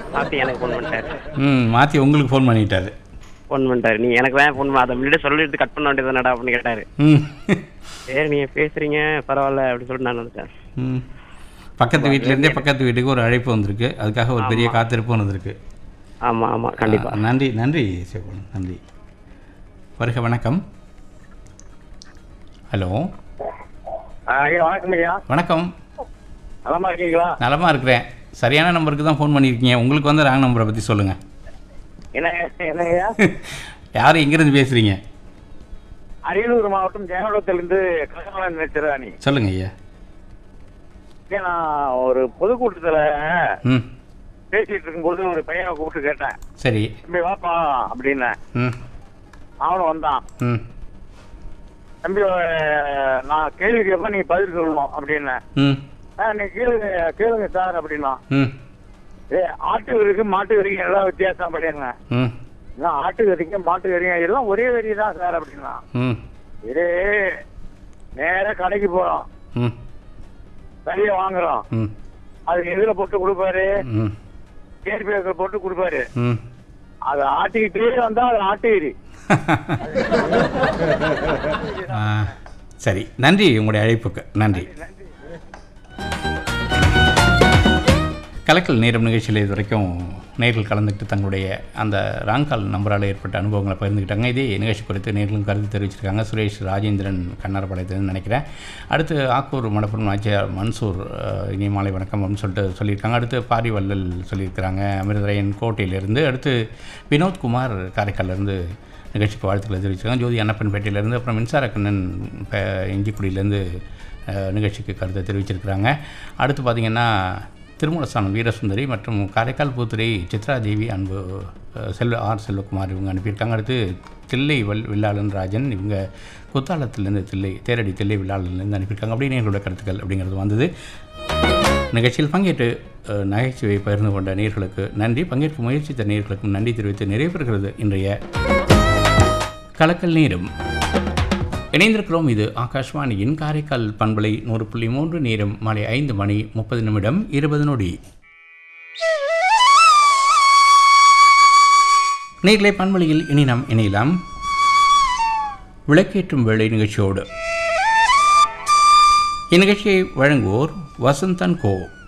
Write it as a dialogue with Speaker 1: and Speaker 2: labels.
Speaker 1: மாற்றி எனக்கு ஃபோன் பண்ணிட்டாரு
Speaker 2: ம் மாற்றி உங்களுக்கு ஃபோன் பண்ணிட்டாரு
Speaker 1: ஃபோன் பண்ணிட்டாரு நீ எனக்கு தான் ஃபோன் அதை முன்னாடியே சொல்லிட்டு கட் பண்ண வேண்டியது அப்படின்னு கேட்டாரு
Speaker 2: ம்
Speaker 1: சரி நீங்கள் பேசுறீங்க பரவாயில்ல அப்படின்னு சொல்லிட்டு நான் நினச்சேன்
Speaker 2: ம் பக்கத்து வீட்டிலேருந்தே பக்கத்து வீட்டுக்கு ஒரு அழைப்பு வந்திருக்கு அதுக்காக ஒரு பெரிய காத்திருப்பு வந்திருக்கு
Speaker 1: ஆமாம் ஆமாம் கண்டிப்பாக
Speaker 2: ஆ, நன்றி நன்றி சிவகுணன் நன்றி வருக வணக்கம் ஹலோ
Speaker 3: ஐயா வணக்கம் ஐயா
Speaker 2: வணக்கம்
Speaker 3: நலமா இருக்கீங்களா
Speaker 2: நலமா இருக்கிறேன் சரியான நம்பருக்கு தான் ஃபோன் பண்ணியிருக்கீங்க உங்களுக்கு வந்து ராங் நம்பரை பற்றி சொல்லுங்கள்
Speaker 3: என்ன என்ன ஐயா
Speaker 2: யார் எங்கேருந்து பேசுகிறீங்க
Speaker 3: அரியலூர் மாவட்டம் ஜெயங்கொண்டத்திலிருந்து கனகமலன் நினைச்சிராணி
Speaker 2: சொல்லுங்க ஐயா
Speaker 3: நான் ஒரு பொதுக்கூட்டத்துல
Speaker 2: ம்
Speaker 3: பேசிட்டு இருக்கும்போது ஒரு பையனை கூப்பிட்டு கேட்டேன்
Speaker 2: சரி
Speaker 3: தம்பி வாப்பா அப்படின்னேன்
Speaker 2: ம்
Speaker 3: அவனும் வந்தான்
Speaker 2: ம்
Speaker 3: தம்பி அஹ், நான் கேள்வி கேட்பேன் நீ பதில் சொல்லணும் அப்படின்னேன்
Speaker 2: ம்
Speaker 3: "ஆ, நீ கேளுங்க கேளுங்க சார் அப்படின்னா
Speaker 2: ம்
Speaker 3: ஏ ஆட்டு வரிக்கு மாட்டு வரிக்கும் எல்லாம் வித்தியாசம் அப்படிங்க
Speaker 2: ம்
Speaker 3: நான் ஆட்டு வரிக்கும் மாட்டு வரிக்கும் எல்லாம் ஒரே வரி தான் சார் அப்படின்னா
Speaker 2: ம்
Speaker 3: இதே நேரா கடைக்கு போறோம்
Speaker 2: ம்
Speaker 3: சரியா வாங்குறோம்
Speaker 2: ம்
Speaker 3: அது எதுல போட்டு கொடுப்பாரு
Speaker 2: ம்
Speaker 3: கேர் பேக்கர் போட்டு கொடுப்பாரு
Speaker 2: ம்
Speaker 3: அது ஆட்டிக்கிட்டே வந்தா அது ஆட்டுகிரி
Speaker 2: ஆ, சரி நன்றி உங்களுடைய அழைப்புக்கு நன்றி கலக்கல் நேரம் நிகழ்ச்சியில் இது வரைக்கும் நேரில் கலந்துக்கிட்டு தங்களுடைய அந்த ராங்கால் நம்பரால் ஏற்பட்ட அனுபவங்களை பகிர்ந்துக்கிட்டாங்க இதே நிகழ்ச்சி குறித்து நேர்களும் கருத்து தெரிவிச்சிருக்காங்க சுரேஷ் ராஜேந்திரன் கண்ணாரப்பாளையத்துலேருந்து நினைக்கிறேன் அடுத்து ஆக்கூர் மணப்புறம் நாச்சியார் மன்சூர் அஹ், இனிய மாலை வணக்கம் அப்படின்னு சொல்லிட்டு சொல்லியிருக்காங்க அடுத்து பாரிவல்லல் சொல்லியிருக்கிறாங்க அமிர்தரையன் கோட்டையிலேருந்து அடுத்து வினோத்குமார் காரைக்கால்லேருந்து நிகழ்ச்சிக்கு வாழ்த்துக்களை தெரிவிச்சிருக்காங்க ஜோதி அன்னப்பன்பேட்டையிலேருந்து அப்புறம் மின்சார கண்ணன் பே- இஞ்சிக்குடியிலேருந்து அஹ், நிகழ்ச்சிக்கு கருத்தை தெரிவிச்சிருக்கிறாங்க அடுத்து பார்த்திங்கன்னா திருமூலஸ்தானம் வீரசுந்தரி மற்றும் காரைக்கால் பூத்துறை சித்ரா தேவி அன்பு அஹ், செல்வ ஆர் செல்வகுமார் இவங்க அனுப்பியிருக்காங்க அடுத்து தில்லை வல் வில்லாளன் ராஜன் இவங்க குத்தாலத்திலேருந்து தில்லை தேரடி தில்லை வில்லாளன்லேருந்து அனுப்பியிருக்காங்க அப்படின்னு எங்களோட கருத்துக்கள் அப்படிங்கிறது வந்தது நிகழ்ச்சியில் பங்கேற்று அஹ், நகைச்சுவை பகிர்ந்து கொண்ட நேர்களுக்கு நன்றி பங்கேற்க முயற்சித்த நேர்களுக்கும் நன்றி தெரிவித்து நிறைவேறுகிறது இன்றைய கலக்கல் நேரம் இணைந்திருக்கிறோம் இது ஆகாஷ்வாணியின் காரைக்கால் பண்பலை நூறு புள்ளி மூன்று நேரம் மாலை ஐந்து மணி முப்பது நிமிடம் இருபது நொடி நேர்களை பண்பலையில் இனி நாம் இணையலாம் விளக்கேற்றும் வேளை நிகழ்ச்சியோடு இந்நிகழ்ச்சியை வழங்குவோர் வசந்தன் கோ